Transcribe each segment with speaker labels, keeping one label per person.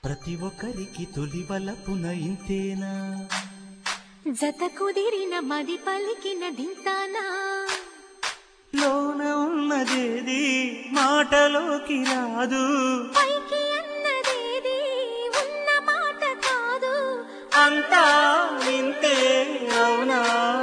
Speaker 1: ప్రతి ఒక్కరికి తొలి వలపున ఇంతేనా
Speaker 2: జత కుదిరిన మది పలికిన దింతానా
Speaker 1: లోన ఉన్నదేది మాటలోకి రాదు
Speaker 2: పైకి అన్నదేది ఉన్న మాట కాదు
Speaker 1: అంతా ఇంతే అవునా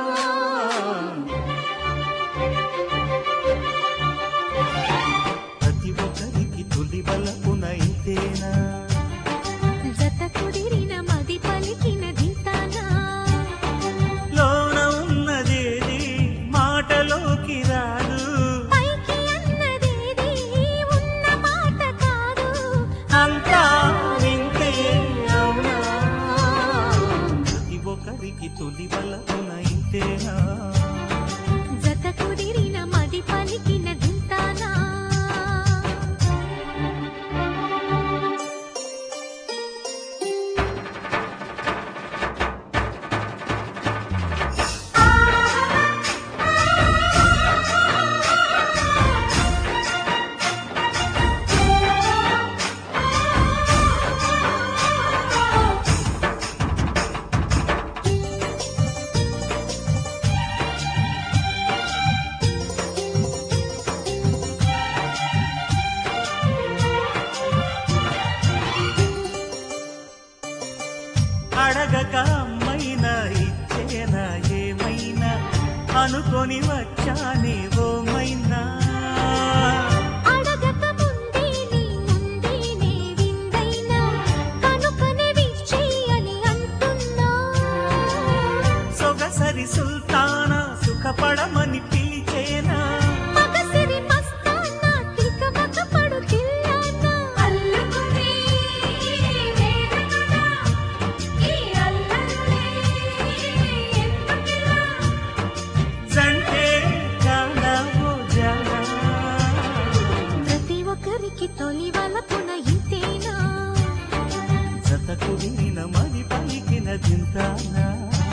Speaker 1: ప్రతి ఒక్కరికి తొలి వలపున ఇంతేనా
Speaker 2: జత కుదిరిన మది పలికిన దింతానా
Speaker 1: లోన ఉన్నదేది మాటలోకి రాదు
Speaker 2: పైకి అన్నదేది ఉన్న మాట కాదు
Speaker 1: అంతా ఇంతే అవునా ప్రతి ఒక్కరికి తొలి వలపున ఇంతేనా
Speaker 2: జత కుదిరిన మది పలికిన దింతానా
Speaker 1: అడగక అమ్మైనా ఇచ్చేనా ఏమైనా అనుకొని వచ్చానే ఓమైనా
Speaker 2: అడగక ముందే నీ ముందే నే విందైనా కనుకనే విచ్చేయని అంటున్నా
Speaker 1: సొగసరి సుల్తానా సుఖపడమని పిలిచేనా
Speaker 2: మగసిరి మస్తానా తికమక పడుతిల్లానా అల్లుకునే వేదనగా ఈ అల్లరులే ఎందుకిలా
Speaker 1: జంటే జానా ఓ జానా
Speaker 2: ప్రతి ఒక్కరికి తొలి వలపున ఇంతేనా
Speaker 1: జతకు వినిన మరి పలికిన చింతానా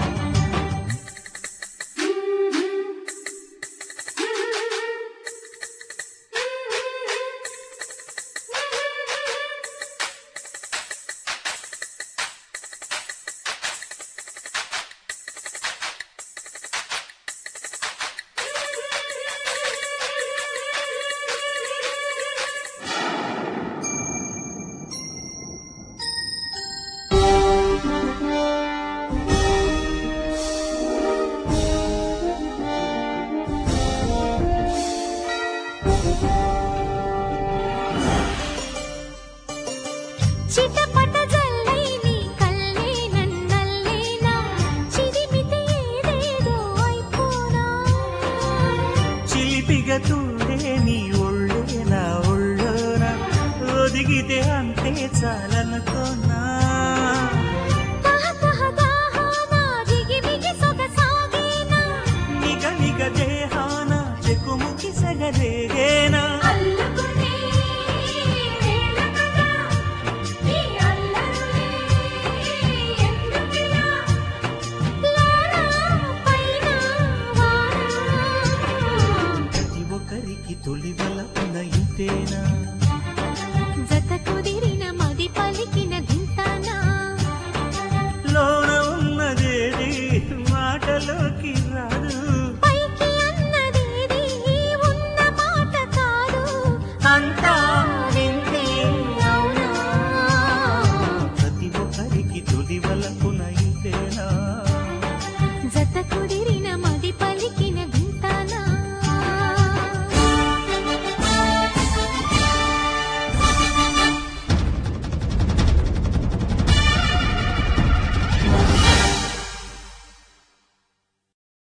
Speaker 2: చిటపట జల్లై నీ కల్లే నన్నల్లేనా చిరిమితే ఏదేదో అయిపోనా
Speaker 1: చిలిపిగ తుండే నీ ఒళ్ళే నా ఒళ్ళోన ఒదిగితే అంతే చాలనుకోనా
Speaker 2: తహ తహ దాహానా దిగి దిగి సొగసాగేనా
Speaker 1: నిగ నిగ దేహాన చెకుముకి సగరేగేనా
Speaker 2: అల్లుకునే వేళకగా ఈ అల్లరులే ఎందుకిలా లాలా పైన వానా
Speaker 1: ప్రతి ఒక్కరికి తొలి వలపున ఇంతేనా
Speaker 2: జత కుదిరిన మది పలికిన దింతానా
Speaker 1: లోన ఉన్నదేది మాటలోకి రాదు
Speaker 2: పైకి అన్నదేది ఉన్న మాట కాదు
Speaker 1: అంతా